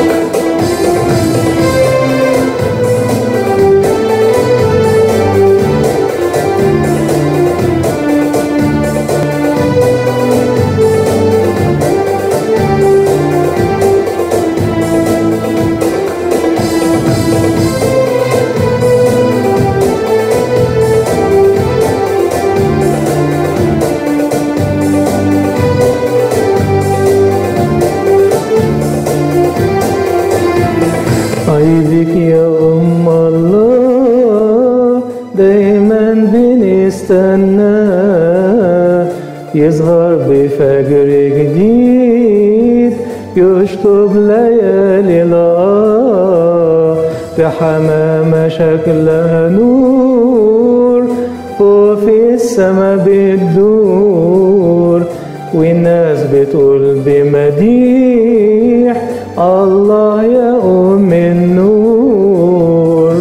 عيدك يا أم الله دايما بنستنى يظهر بفجر جديد يشطب ليالي الآه بحمامة شكلها نور وفي السما بتدور والناس بتقول بمديح الله يا أم النور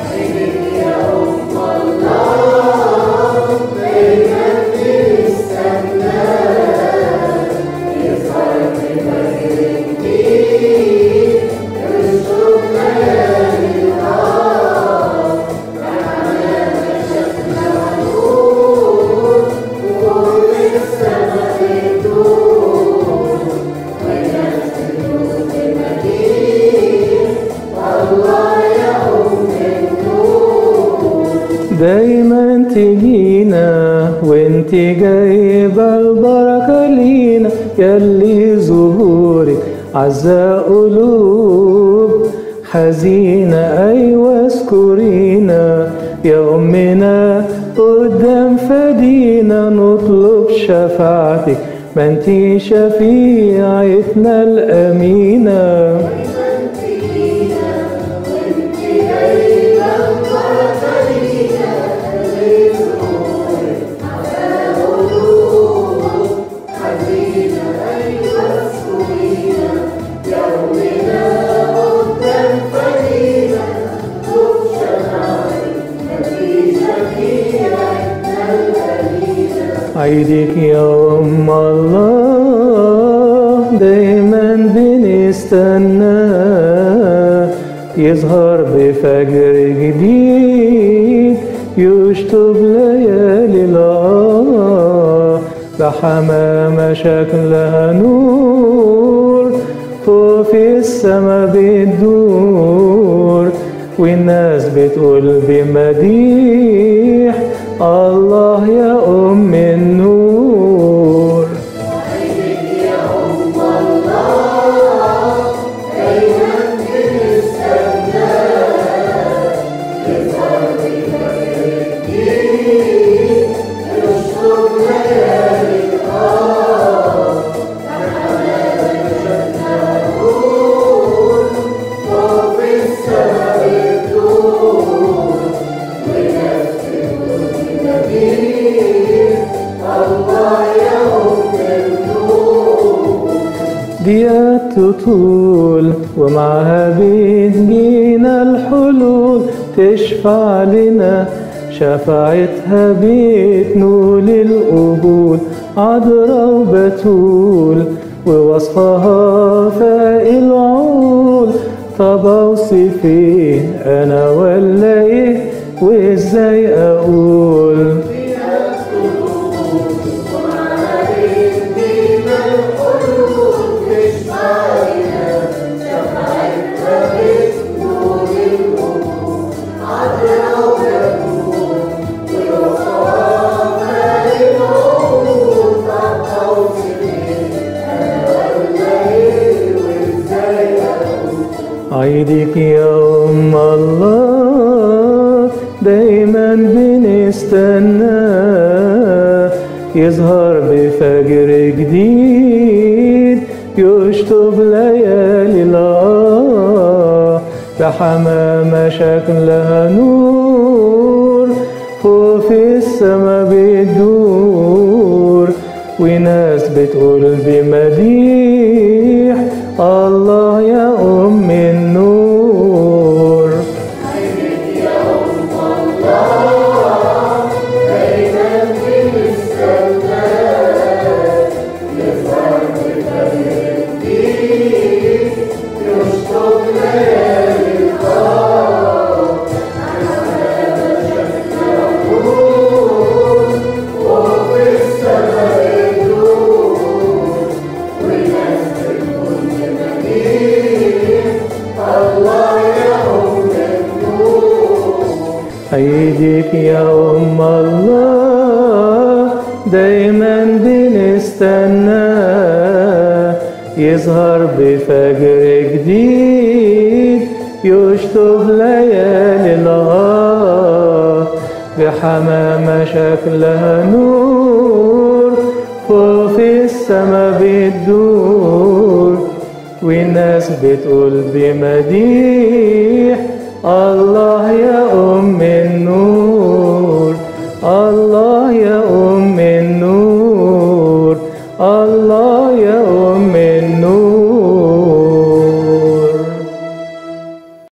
دايما تجينا وانت جايبة البركة لينا يلي ظهورك عزا قلوب حزينة أيوة اذكرينا يا أمنا قدام فدينا نطلب شفاعتك ما انتي شفيعتنا الأمينة عيدك يا أم الله دايما بنستنى يظهر بفجر جديد يشطب ليالي الآه بحمامة شكلها نور فوق في السما بتدور والناس بتقول بمديح الله يا أم النور ديات تطول ومعها بتجينا الحلول تشفع لنا شفاعتها بتنول القبول عذرا وبتول ووصفها فاق العول طب اوصف ايه انا ولا ايه وازاي اقول عيدك يا أم الله دايما بنستنى يظهر بفجر جديد يشطب ليالي الآه بحمامة شكلها نور فوق في السما بتدور وناس بتقول بمديح الله يا أم النور Thank you. يظهر بفجر جديد يشطب ليالي الغار بحمامة شكلها نور فوق في السما بتدور والناس بتقول بمديح الله يا أم النور الله يا أم